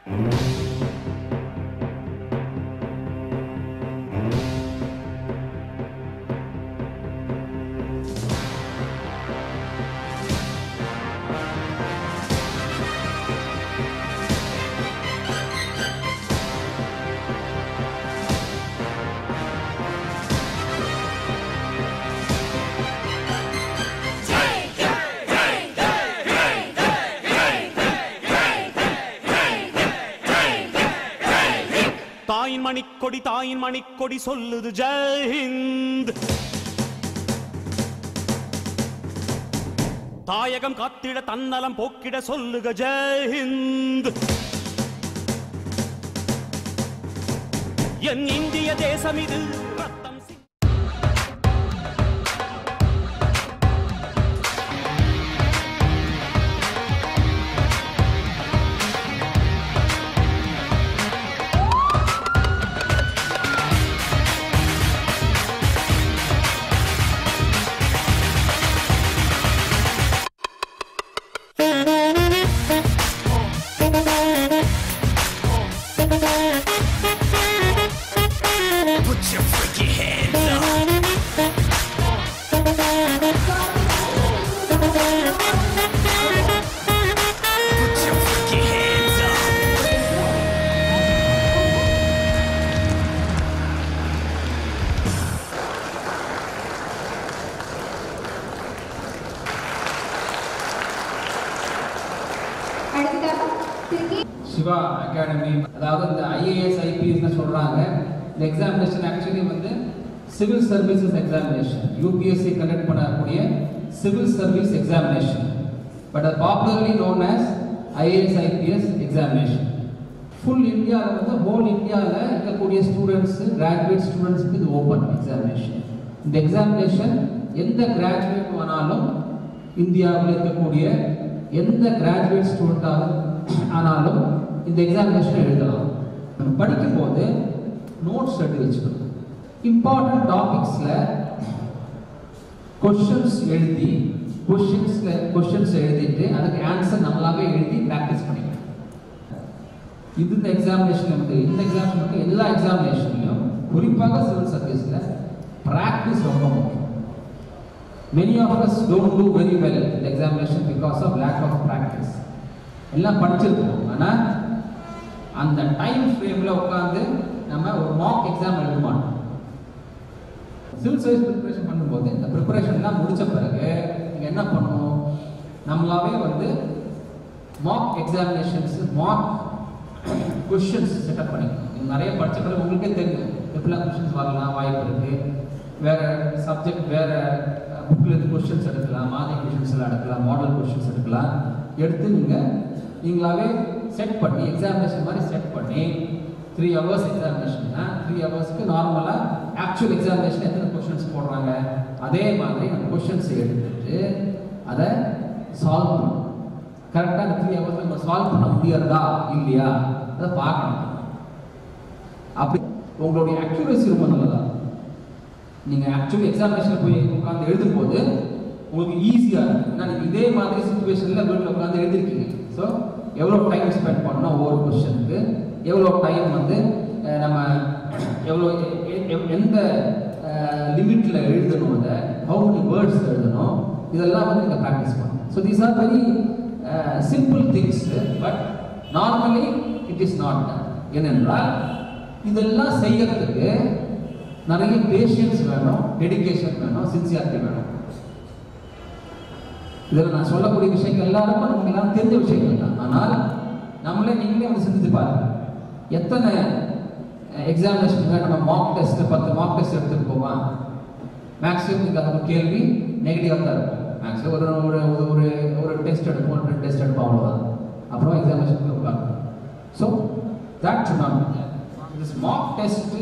தாயின் மணிக்கொடி தாயின் மணிக்கொடி சொல்லுது ஜெயஹிந்த் தாயகம் காத்திட தன்னலம் போக்கிட சொல்லுக ஜெயஹிந்த் என் இந்திய தேசம் இது ரத்தம் சிந்தி- Put your freaky hands up. Put your freaky hands up. அடுத்ததாக திருக்கி சிவா அகாடமி அதாவது இந்த ஐஏஎஸ் ஐபிஎஸ்னு சொல்கிறாங்க இந்த எக்ஸாமினேஷன் ஆக்சுவலி வந்து civil services examination UPSC conduct பண்ணக்கூடிய சிவில் சர்வீஸ் எக்ஸாமினேஷன் பட் அது popularly known as IAS IPS examination full இந்தியாவில் வந்து ஹோல் இந்தியாவில் இருக்கக்கூடிய ஸ்டூடெண்ட்ஸ் கிராஜுவேட் ஸ்டூடெண்ட்ஸுக்கு இது ஓப்பன் எக்ஸாமினேஷன் இந்த எக்ஸாமினேஷன் எந்த கிராஜுவேட் வேணாலும் இந்தியாவில் இருக்கக்கூடிய எந்த கிராஜுவேட் ஸ்டூடெண்ட்டாக ஆனாலும் இந்த எக்ஸாமினேஷன் எழுதலாம் நம்ம படிக்கும்போது நோட்ஸ் எடுத்து வச்சுக்கணும் இம்பார்ட்டன்ட் டாபிக்ஸில் கொஷின்ஸ் எழுதி கொஷின்ஸில் கொஷின்ஸ் எழுதிட்டு அதுக்கு ஆன்சர் நம்மளாவே எழுதி ப்ராக்டிஸ் பண்ணிக்கணும் இது இந்த எக்ஸாமினேஷன் வந்து இந்த எக்ஸாமினேஷன் மட்டும் எல்லா எக்ஸாமினேஷன்லையும் குறிப்பாக சிவில் சர்வீஸில் ப்ராக்டிஸ் ரொம்ப முக்கியம் many of us don't do very well in examination because of lack of practice எல்லாம் படிச்சிருக்கோம் ஆனால் அந்த டைம் ஃப்ரேமில் உட்காந்து நம்ம ஒரு மாக் எக்ஸாம் எழுத மாட்டோம் சிவில் சர்வீஸ் ப்ரிப்பரேஷன் பண்ணும்போது இந்த ப்ரிப்பரேஷன்லாம் முடிச்ச பிறகு நீங்கள் என்ன பண்ணணும் நம்மளாவே வந்து mock examinations mock questions setup பண்ணிக்கணும் நீங்க நிறைய படிச்ச பிறகு உங்களுக்கே தெரியும் எப்படிலாம் கொஷின்ஸ் வரலாம் வாய்ப்பு இருக்கு வேற சப்ஜெக்ட் வேற புக்கில் இருந்து கொஷின்ஸ் எடுக்கலாம் மாதிரி கொஷின்ஸ் எல்லாம் எடுக்கலாம் மாடல் கொஷின்ஸ் எடுக்கலாம் எடுத்து நீங்கள் நீங்களாவே செட் பண்ணி எக்ஸாமினேஷன் மாதிரி செட் பண்ணி த்ரீ ஹவர்ஸ் எக்ஸாமினேஷன்னா த்ரீ ஹவர்ஸ்க்கு நார்மலாக ஆக்சுவல் எக்ஸாமினேஷன் எத்தனை கொஷின்ஸ் போடுறாங்க அதே மாதிரி அந்த கொஷின்ஸ் எடுத்துட்டு அதை சால்வ் பண்ணணும் கரெக்டாக அந்த த்ரீ ஹவர்ஸ் நம்ம சால்வ் பண்ண முடியாதா இல்லையா அதை பார்க்கணும் அப்படி உங்களுடைய அக்யூரேசி ரொம்ப நல்லதா நீங்கள் ஆக்சுவலி எக்ஸாமினேஷன் போய் உட்காந்து எழுதும்போது உங்களுக்கு ஈஸியாக இருக்கும் ஏன்னா நீங்கள் இதே மாதிரி சுச்சுவேஷனில் வீட்டில் உட்காந்து எழுதிருக்கீங்க ஸோ எவ்வளோ டைம் ஸ்பெண்ட் பண்ணணும் ஒவ்வொரு கொஸ்டினுக்கு எவ்வளோ டைம் வந்து அஹ், நம்ம எவ்வளோ எ- எ- எ- எந்த லிமிட்டில் எழுதணும் அதை ஹவு many வேர்ட்ஸ் எழுதணும் இதெல்லாம் வந்து நீங்கள் ப்ராக்டிஸ் பண்ணணும் so these are very simple things but normally it is not ஏனென்றால் இதெல்லாம் செய்யறதுக்கு நிறைய பேஷன்ஸ் வேணும் டெடிகேஷன் வேணும் சின்சியாரிட்டி வேணும் இதில் நான் சொல்லக்கூடிய விஷயங்கள் எல்லாருக்கும் நமக்கு எல்லாம் தெரிஞ்ச விஷயங்கள் தான் ஆனால் நம்மளே நீங்களே வந்து சிந்தித்து பாருங்க எத்தனை எக்ஸாமினேஷன் நம்ம மாக் டெஸ்ட் பத்து மாக் டெஸ்ட் எடுத்துட்டு போவான் மேக்ஸிமம் இந்த ஒரு கேள்வி நெகட்டிவாக தான் இருக்கும் மேக்ஸிமம் ஒரு ஒரு ஒரு- ஒரு ஒரு டெஸ்ட் எடுப்போம் ரெண்டு டெஸ்ட் எடுப்போம் அவ்வளோதான் அப்புறம் எக்ஸாமினேஷன் உட்காந்து so that should not be this mock test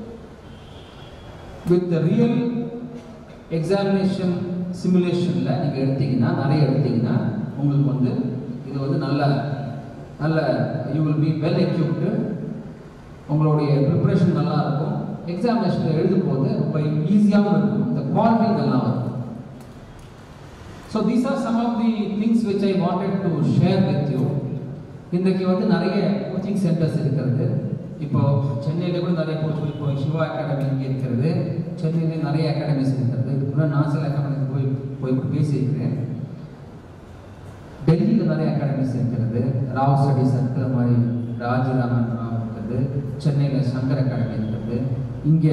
with real examination சிமுலேஷனில் நீங்கள் எடுத்தீங்கன்னா நிறைய எடுத்தீங்கன்னா உங்களுக்கு வந்து இது வந்து நல்ல நல்ல you will be well equipped உங்களுடைய ப்ரிப்பரேஷன் நல்லா இருக்கும் எக்ஸாமினேஷனில் எழுதும்போது ரொம்ப ஈஸியாகவும் இருக்கும் இந்த குவாலிட்டி நல்லா வரும் so these are some of the things which I wanted to share with you இன்றைக்கு வந்து நிறைய கோச்சிங் சென்டர்ஸ் இருக்கிறது இப்போ சென்னையில் கூட நிறைய கோச்சிங் இப்போ சிவா அகாடமி இங்கே இருக்கிறது சென்னையில நிறைய அகாடமிஸ் இருக்கிறது இன்னும் நான் சில அகாடமிக்கு போய் போய் கூட பேசியிருக்கிறேன் டெல்லியில் நிறைய அகாடமிஸ் இருக்கிறது ராவ் ஸ்டடி சர்க்கிள் மாதிரி ராஜராமன் ராவ் இருக்கிறது சென்னையில் சங்கர் அகாடமி இருக்கிறது இங்கே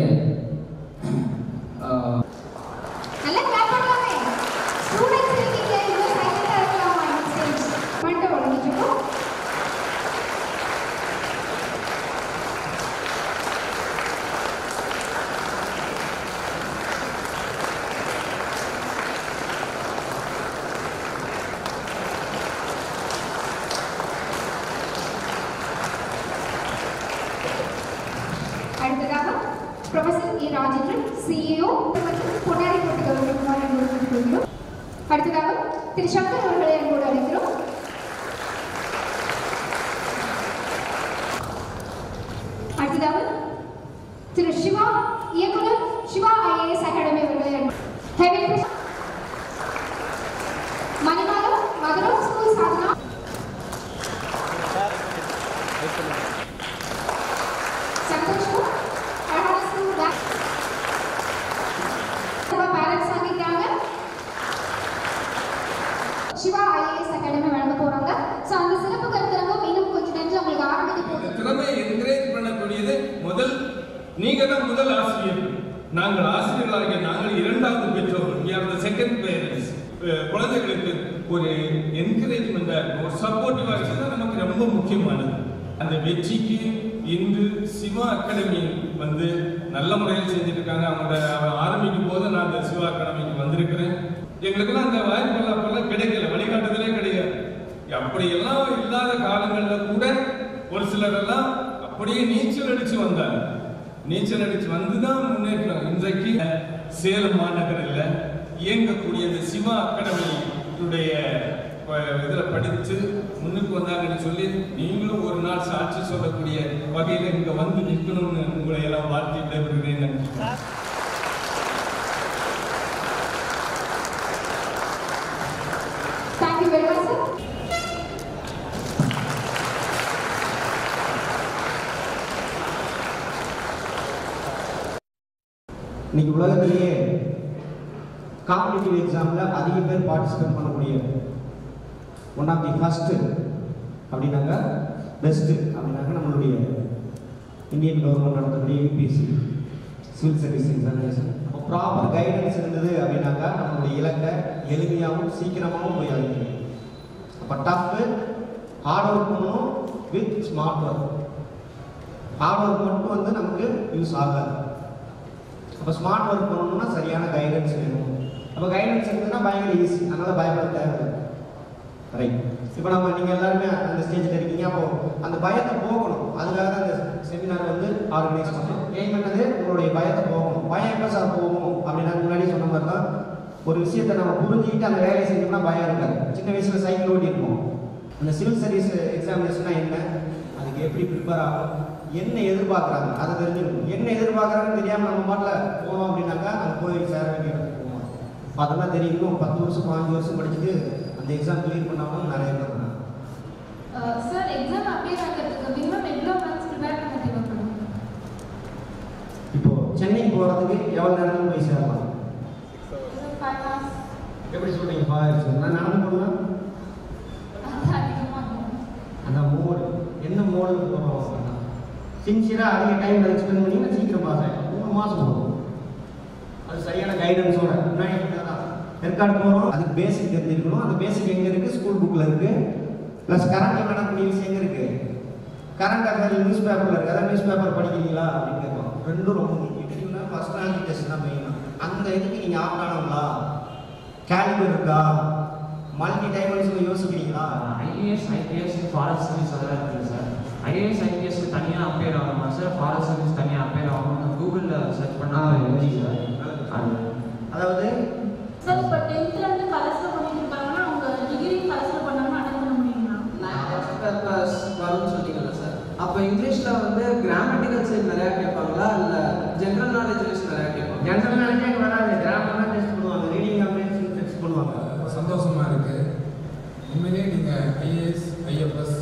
ஆஹ், நல்லா கிளாப் பண்ணலாமே ஸ்டூடெண்ட்ஸ் இருக்கீங்க இன்னும் சைலண்டா இருக்கலாமா இந்த ஸ்டேஜ் பண்ணிட்டு உடனே அடுத்ததாக ப்ரொஃபசர் ஏ ராஜேந்திரன் சிஇஓ மற்றும் பொன்னாடி போட்டி கவர்மெண்ட் அனுமதி கொள்கிறோம் அடுத்ததாக திரு சங்கர் அவர்களை அன்போடு அழைக்கிறோம் அடுத்ததாக திரு சிவா இயக்குனர் சிவா ஐஏஎஸ் அகாடமி அவர்களை அன்பு- ஹெவி கிருஷ்ண- மணிமாலம் மதுரம் ஸ்கூல் சாதனா சந்தோஷம் அழகான ஸ்கூல் தான் பேரண்ட்ஸ் வாங்கிட்டாங்க சிவா ஐஏஎஸ் அகாடமி வழங்க போறாங்க ஸோ அந்த சிறப்பு கருத்தரங்கம் இன்னும் கொஞ்ச நேரத்தில் உங்களுக்கு ஆரம்பிக்க இந்த போகுது திறமையை என்கரேஜ் பண்ணக்கூடியது முதல் நீங்க தான் முதல் ஆசிரியர் நாங்கள் ஆசிரியர்களாகிய நாங்கள் இரண்டாவது பெற்றோர் we are the second parents குழந்தைகளுக்கு ஒரு என்கரேஜ்மெண்ட் ஒரு சப்போர்ட்டிவா இருக்கிறது நமக்கு ரொம்ப முக்கியமானது அந்த வெற்றிக்கு இன்று சிவா அகாடமி வந்து நல்ல முறையில் செஞ்சுட்டு இருக்காங்க அவங்களோட அவ- ஆரம்பிக்கும் போது நான் அந்த சிவா அகாடமிக்கு வந்திருக்கிறேன் எங்களுக்கெல்லாம் அந்த வாய்ப்பெல்லாம் அப்பெல்லாம் கிடைக்கல வழிகாட்டுதலே கிடையாது அப்படியெல்லாம் இல்லாத காலங்கள்ல கூட ஒரு சிலர் எல்லாம் அப்படியே நீச்சல் அடிச்சு வந்தாங்க நீச்சல் அடிச்சு வந்துதான் முன்னேற்றம் இன்றைக்கு சேலம் மாநகரில் இயங்கக்கூடிய இந்த சிவா அகாடமியுடைய அஹ், இதுல படித்து முன்னுக்கு வந்தாங்கன்னு சொல்லி நீங்களும் ஒரு நாள் சாட்சி சொல்லக்கூடிய வகையில இங்க வந்து நிற்கணும்னு உங்களை எல்லாம் வாழ்த்தி விடைபெறுகிறேன் நன்றி தேங்க்யூ வெரி மச் சார் இன்னைக்கு உலகத்திலேயே காம்படிட்டிவ் எக்ஸாமில் அதிக பேர் பார்ட்டிசிபேட் பண்ணக்கூடிய ஒன் ஆஃப் தி ஃபஸ்ட்டு அப்படின்னாங்க பெஸ்ட்டு அப்படின்னாக்க நம்மளுடைய இந்தியன் கவர்மெண்ட் நடத்தக்கூடிய யூபிஎஸ்சி சிவில் சர்வீஸ் எக்ஸாமினேஷன் அப்போ ப்ராப்பர் கைடன்ஸ் இருந்தது அப்படின்னாக்கா நம்மளுடைய இலக்கை எளிமையாகவும் சீக்கிரமாகவும் போய் அடைக்க முடியும் அப்போ டஃப்பு ஹார்ட் ஒர்க் பண்ணணும் with smart work hard work மட்டும் வந்து நமக்கு யூஸ் ஆகாது அப்போ ஸ்மார்ட் ஒர்க் பண்ணணும்னா சரியான கைடன்ஸ் வேணும் அப்போ கைடன்ஸ் இருந்ததுன்னா பயங்கர ஈஸி அதனால் பயப்பட தேவை ரைட் இப்போ நம்ம நீங்கள் எல்லாருமே அந்த ஸ்டேஜில் இருக்கீங்க அப்போ அந்த பயத்தை போகணும் அதுக்காக தான் அந்த செமினார் வந்து ஆர்கனைஸ் பண்ணோம் எய்ம் பண்ணது உங்களுடைய பயத்தை போகணும் பயம் எப்போ சார் போகும் அப்படின்னா முன்னாடி சொன்ன மாதிரி தான் ஒரு விஷயத்தை நம்ம புரிஞ்சுக்கிட்டு அந்த வேலையை செஞ்சோம்னா பயம் இருக்காது சின்ன வயசில் சைக்கிள் ஓட்டி இருப்போம் அந்த சிவில் சர்வீஸ் எக்ஸாமினேஷனா என்ன அதுக்கு எப்படி ப்ரிப்பேர் ஆகும் என்ன எதிர்பார்க்குறாங்க அதை தெரிஞ்சுக்கணும் என்ன எதிர்பார்க்குறாங்கன்னு தெரியாமல் நம்ம பாட்டில் போனோம் அப்படின்னாக்கா அங்கே போய் சேர வேண்டிய இடத்துக்கு போவோம் அப்ப அதெல்லாம் தெரியும் பத்து வருஷம் பாஞ்சு வருஷம் படிச்சுட்டு அந்த எக்ஸாம் கிளியர் பண்ணாமல் நிறைய பேர் இருக்காங்க. சார் எக்ஸாம் அப்பியர் ஆகிறதுக்கு மினிமம் எவ்வளோ மந்த்ஸ் ப்ரிப்பேர் பண்ண தேவைப்படும் இப்போ சென்னை போகிறதுக்கு எவ்வளோ நேரம் போய் சேரலாம் ஃபைவ் ஹவர்ஸ் எப்படி சொல்றீங்க ஃபார் நான் நடந்து போகலாம் அது அதிகமாக அந்த மோடு என்ன மோடு போகிறோம் சின்சியராக அதிக டைம் அதுக்கு ஸ்பெண்ட் பண்ணிங்கன்னா சீக்கிரம் பாஸ் ஆகிடும் மூணு மாதம் போகும் அது சரியான கைடன்ஸோட முன்னாடி சொன்னதுதான். ஏற்காடு போகிறோம் அதுக்கு பேசிக் தெரிஞ்சிருக்கணும் அந்த பேசிக் எங்கே இருக்குது ஸ்கூல் புக்கில் இருக்குது ப்ளஸ் கரண்ட்டில் நடக்கக்கூடிய விஷயம் எங்கே இருக்குது கரண்ட் அஃபேர் நியூஸ் பேப்பரில் இருக்குது அதான் நியூஸ் பேப்பர் படிக்கிறீங்களா அப்படின்னு கேட்போம் ரெண்டும் ரொம்ப முக்கியம் தெரியும்னா ஃபஸ்ட் ரேங்க் டெஸ்ட் தான் மெயின் அந்த இதுக்கு நீங்கள் ஆப்டானவங்களா கேலிபர் இருக்கா மல்டி டைமென்ஷனில் யோசிக்கிறீங்களா ஐஏஎஸ் ஐபிஎஸ் ஃபாரஸ்ட் சர்வீஸ் அதெல்லாம் இருக்குது சார் ஐஏஎஸ் ஐபிஎஸ்க்கு தனியாக அப்பேர் ஆகணுமா சார் ஃபாரஸ்ட் சர்வீஸ் தனியாக அப்பேர் ஆகணும் கூகுளில் சர்ச் பண்ணால் வெரி சார் அது அதாவது சார் இப்போ டென்த்லேருந்து கலர்ஸில் பண்ணிட்டு இருக்காங்கன்னா அவங்க டிகிரி கலர்ஸில் பண்ணாமல் அட்டன் பண்ண முடியுங்களா டெஸ்ட் பேப்பர்ஸ் வரும்னு சொன்னீங்கல்ல சார் அப்போ இங்கிலீஷில் வந்து கிராமட்டிக்கல் சைடு நிறையா கேட்பாங்களா இல்லை ஜென்ரல் நாலேஜ் வைஸ் நிறையா கேட்பாங்க ஜென்ரல் நாலேஜே வராது கிராமர்லாம் டெஸ்ட் பண்ணுவாங்க ரீடிங் காம்ப்ரிஹென்ஷன் டெஸ்ட் பண்ணுவாங்க ரொம்ப சந்தோஷமா இருக்கு உண்மையிலேயே நீங்க ஐஏஎஸ் ஐஎஃப்எஸ்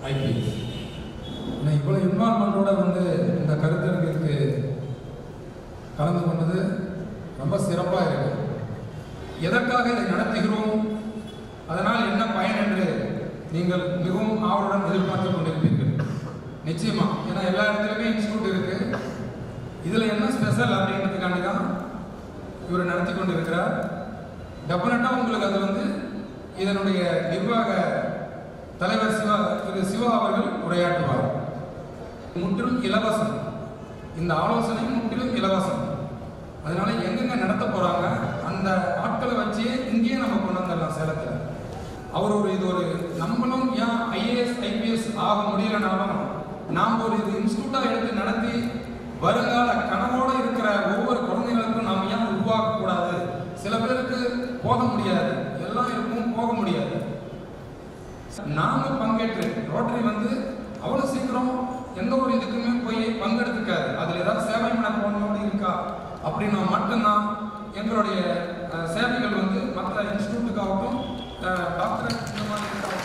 ஐபிஎஸ் நான் இவ்வளோ இன்வால்மெண்ட்டோட வந்து இந்த கருத்தரங்கிற்கு கலந்து கொண்டது ரொம்ப சிறப்பாக இருக்கு எதற்காக இதை நடத்துகிறோம் அதனால் என்ன பயன் என்று நீங்கள் மிகவும் ஆவலுடன் எதிர்பார்த்து கொண்டிருப்பீர்கள் நிச்சயமா ஏன்னா எல்லா இடத்துலையுமே இன்ஸ்டியூட் இருக்கு இதில் என்ன ஸ்பெஷல் அப்படின்றதுக்காண்டி தான் இவர் நடத்தி கொண்டிருக்கிறார் டெஃபினட்டாக உங்களுக்கு அது வந்து இதனுடைய நிர்வாக தலைவர் சிவா திரு சிவா அவர்கள் உரையாற்றுவார் முற்றிலும் இலவசம் இந்த ஆலோசனை முற்றிலும் இலவசம் அதனால எங்கெங்க நடத்த போறாங்க அந்த ஆட்களை வச்சு இங்கேயே நம்ம கொண்டு வந்துடலாம் சேலத்தில் அவர் ஒரு இது ஒரு நம்மளும் ஏன் ஐஏஎஸ் ஐபிஎஸ் ஆக முடியலனாலும் நாம் ஒரு இது இன்ஸ்டியூட்டாக எடுத்து நடத்தி வருங்கால கனவோட இருக்கிற ஒவ்வொரு குழந்தைகளுக்கும் நாம் ஏன் உருவாக்க கூடாது சில பேருக்கு போக முடியாது எல்லாம் இருக்கும் போக முடியாது நாம பங்கேற்று ரோட்டரி வந்து அவ்வளவு சீக்கிரம் எந்த ஒரு இதுக்குமே போய் பங்கெடுத்துக்காது அதுல ஏதாவது சேவை மனப்பான்மையோடு இருக்கா அப்படின்னா மட்டும்தான் எங்களுடைய அஹ், சேவைகள் வந்து மற்ற இன்ஸ்டியூட்டுக்காகட்டும் அஹ், டாக்டர் இந்த மாதிரி இதுக்காகட்டும்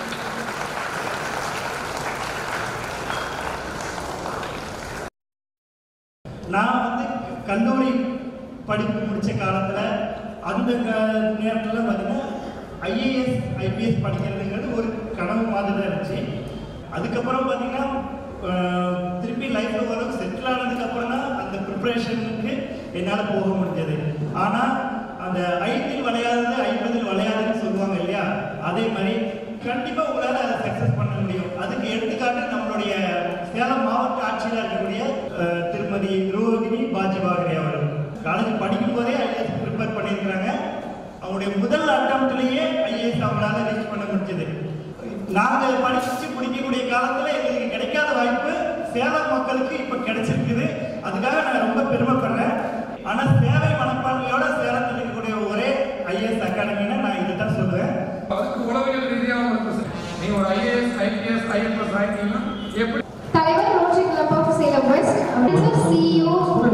நான் வந்து கல்லூரி படிப்பு முடித்த காலத்தில் அந்த க- நேரத்தில் பார்த்தீங்கன்னா ஐஏஎஸ் ஐபிஎஸ் படிக்கிறதுங்கிறது ஒரு கனவு மாதிரி தான் இருந்துச்சு அதுக்கப்புறம் பார்த்தீங்கன்னா அஹ், திருப்பி லைஃப்பில் ஓரளவுக்கு செட்டில் ஆனதுக்கப்புறம் தான் அந்த ப்ரிப்ரேஷனுக்கு என்னால் போக முடிஞ்சது ஆனால் அந்த ஐந்தில் விளையாதது ஐம்பதில் விளையாதுன்னு சொல்லுவாங்க இல்லையா அதே மாதிரி கண்டிப்பாக உங்களால் அதை சக்ஸஸ் பண்ண முடியும் அதுக்கு எடுத்துக்காட்டு நம்மளுடைய சேலம் மாவட்ட ஆட்சியராக இருக்கக்கூடிய அஹ், திருமதி ரோகிணி பாஜிபாகரே அவர்கள் காலேஜ் படிக்கும் போதே ஐஏஎஸ் ப்ரிப்பேர் பண்ணியிருக்கிறாங்க அவங்களுடைய முதல் அட்டம்ப்ட்லேயே ஐஏஎஸ் அவங்களால ரீச் பண்ண முடிஞ்சது நாங்கள் படிச்சு முடிக்கக்கூடிய காலத்தில் எங்களுக்கு கிடைக்காத வாய்ப்பு சேலம் மக்களுக்கு இப்போ கிடைச்சிருக்குது அதுக்காக நான் ரொம்ப பெருமைப்படுறேன் ஆனால் சேவை மனப்பான்மையோட சேலத்தில் இருக்கக்கூடிய ஒரே ஐஏஎஸ் அகாடமின்னு நான் இதை தான் சொல்லுவேன் அதுக்கு உளவியல் ரீதியாக ஒரு நீங்க ஒரு ஐஏஎஸ் ஐபிஎஸ் ஐஎஃப்எஸ் ஆயிட்டீங்கன்னா எப்படி தலைவர் rotary club of Salem west CEO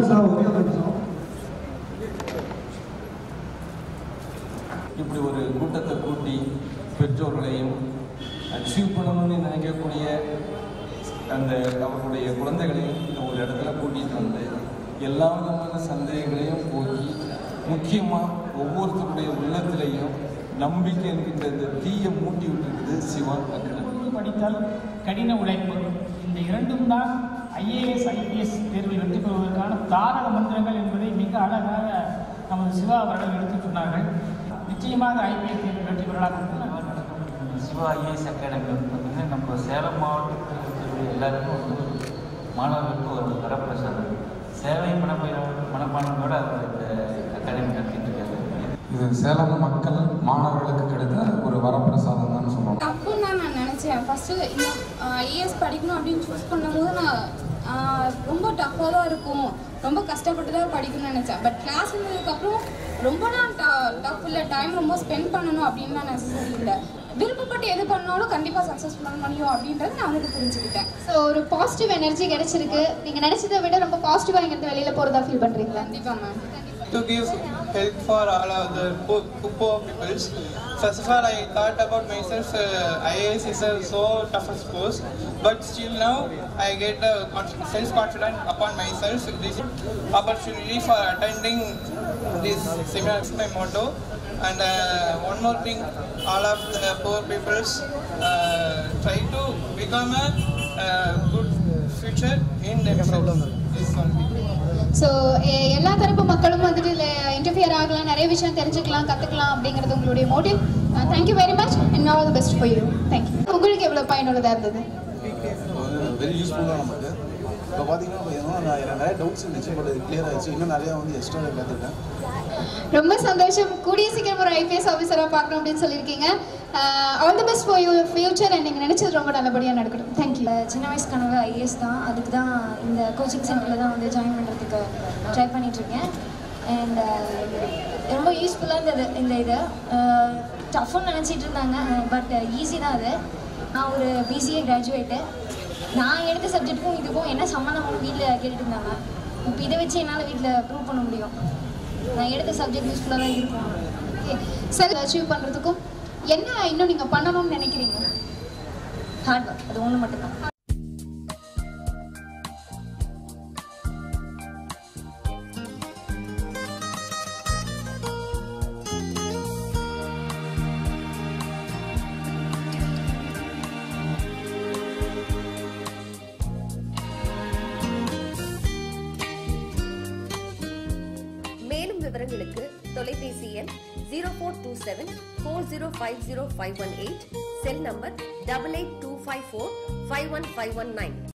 இப்படி ஒரு கூட்டத்தை கூட்டி பெற்றோர்களையும் அச்சீவ் பண்ணணும்னு நினைக்கக்கூடிய அந்த அவர்களுடைய குழந்தைகளையும் இந்த ஒரு இடத்துல கூட்டிட்டு வந்து எல்லா விதமான சந்தேகங்களையும் போக்கி முக்கியமாக ஒவ்வொருத்தருடைய உள்ளத்திலையும் நம்பிக்கை என்கின்ற இந்த தீயை மூட்டி விட்டுருக்குது சிவா அகாடமி படித்தால் கடின உழைப்பு இந்த இரண்டும் தான் ஐஏஎஸ் ஐபிஎஸ் தேர்வில் வெற்றி பெறுவதற்கான தாரக மந்திரங்கள் என்பதை மிக அழகாக நமது சிவா அவர்கள் எடுத்துச் சொன்னார்கள் நிச்சயமாக ஐபிஎஸ் தேர்வில் வெற்றி பெறலாம் என்று நான் நடக்க சிவா ஐஏஎஸ் அகாடமி வந்து பார்த்திங்கன்னா நம்ம சேலம் மாவட்டத்தில் இருக்கக்கூடிய எல்லாருக்கும் வந்து ஒரு மாணவர்களுக்கு ஒரு வரப்பிரசாதம் சேவை மனப்பை மனப்பான்மையோடு அவர் இந்த அகாடமி நடத்திட்டு இருக்காரு இது சேலம் மக்கள் மாணவர்களுக்கு கிடைத்த ஒரு வரப்பிரசாதம் தான் சொல்லணும் தப்புன்னு தான் நான் நினச்சேன் ஃபஸ்ட்டு இந்த ஐஏஎஸ் படிக்கணும் அப்படின்னு சூஸ் பண்ணும்போது நான் ஆஹ், ரொம்ப டஃப்பாக தான் இருக்கும் ரொம்ப கஷ்டப்பட்டு தான் படிக்கணும்னு நினச்சேன் பட் கிளாஸ் வந்ததுக்கப்புறம் ரொம்ப நான் டஃப் இல்லை டைம் ரொம்ப ஸ்பெண்ட் பண்ணணும் அப்படின்னு நான் நெசசரி இல்லை விருப்பப்பட்டு எது பண்ணாலும் கண்டிப்பாக சக்ஸஸ் பண்ண முடியும் அப்படின்றத நான் வந்து புரிஞ்சுக்கிட்டேன் ஸோ ஒரு பாசிட்டிவ் எனர்ஜி கிடைச்சிருக்கு நீங்கள் நினச்சதை விட ரொம்ப பாசிட்டிவாக இங்கிருந்து வெளியில் போகிறதா ஃபீல் பண்ணுறீங்களா கண்டிப்பாக ma'am to give help for all of the poor, poor peoples. First of all, I thought about myself. Uh, IAS is a so toughest post, but still now I get uh, conf- self-confident upon myself. This opportunity for attending this seminar is my motto. And uh, one more thing, all of the poor peoples uh, try to become a uh, good future in themselves. This one thing. So எல்லா தரப்பு மக்களும் வந்துட்டு இதில் interfere ஆகலாம் நிறைய விஷயம் தெரிஞ்சுக்கலாம் கற்றுக்கலாம் அப்படிங்கிறது உங்களுடைய motive thank you very much and all the best for you thank you உங்களுக்கு எவ்வளோ பயனுள்ளதாக இருந்தது வெரி யூஸ்ஃபுல் தான் நமக்கு இப்போ பார்த்தீங்கன்னா இப்போ ஏன்னா நான் எனக்கு நிறைய டவுட்ஸ் இருந்துச்சு பட் இது கிளியர் ஆயிடுச்சு இன்னும் நிறையா வந்து எக்ஸ்ட்ரா கற்றுக்கிட்டேன் ரொம்ப சந்தோஷம் கூடிய சீக்கிரம் ஒரு ஐபிஎஸ் ஆஃபீஸராக பார்க்கணும் அப்படின்னு சொல்லியிருக்கீங்க all the best for you future and நீங்கள் நினச்சது ரொம்ப நல்லபடியாக நடக்கட்டும் தேங்க்யூ சின்ன வயசு கனவு ஐஏஎஸ் தான் அதுக்கு தான் இந்த கோச்சிங் சென்டரில் தான் வந்து ஜாயின் பண்ணுறதுக்கு ட்ரை பண்ணிகிட்ருக்கேன் அண்ட் ரொம்ப யூஸ்ஃபுல்லாக இருந்தது இந்த இது டஃப்னு நினச்சிட்டு இருந்தாங்க பட் ஈஸி தான் அது நான் ஒரு பிசிஏ கிராஜுவேட்டு நான் எடுத்த சப்ஜெக்ட்டுக்கும் இதுக்கும் என்ன சம்மந்தம் வீட்டில் கேட்டுட்டு இருந்தாங்க இப்போ இதை வச்சு என்னால் வீட்டில் ப்ரூவ் பண்ண முடியும் நான் எடுத்த சப்ஜெக்ட் யூஸ்ஃபுல்லாக தான் இருக்கும் சார் அச்சீவ் பண்ணுறதுக்கும் என்ன இன்னும் நீங்கள் பண்ணணும்னு நினைக்கிறீங்க ஹார்ட் ஒர்க் அது ஒன்று மட்டும்தான் மேலும் விவரங்களுக்கு தொலைபேசி எண் zero four two seven four zero five zero five one eight cell number double eight two five four five one five one nine